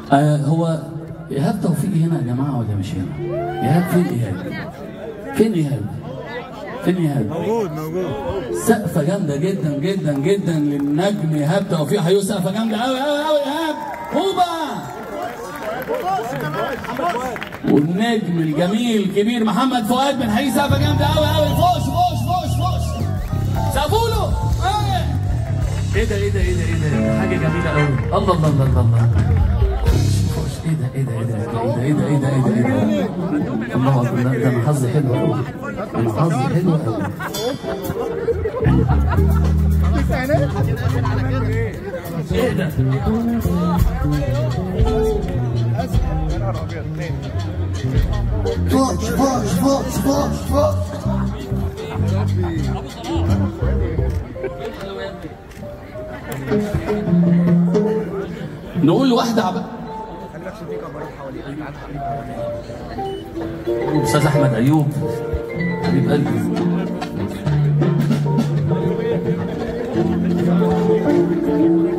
آه هو ايهاب توفيقي هنا يا جماعه ولا مش هنا؟ ايهاب فين ايهاب؟ فين ايهاب؟ فين ايهاب؟ موجود موجود سقفه جامده جدا جدا جدا للنجم ايهاب توفيق هيو سقفه جامده قوي قوي قوي ايهاب هوبا والنجم الجميل الكبير محمد فؤاد بنحيي سقفه جامده قوي قوي فوش فوش فوش فوش سقفوا له ايه ده ايه ده ايه ده ايه ده حاجه جميله قوي الله الله الله الله الله فوش ايه ده ايه ده ايه ده ايه ده ايه ده ايه ده ايه ده الله اكبر ده ده انا حظي حلو قوي انا حظي حلو قوي ايه ده فوش فوش فوش فوش فوش نقول واحدة عب... أستاذ أحمد أيوب حبيب قلبي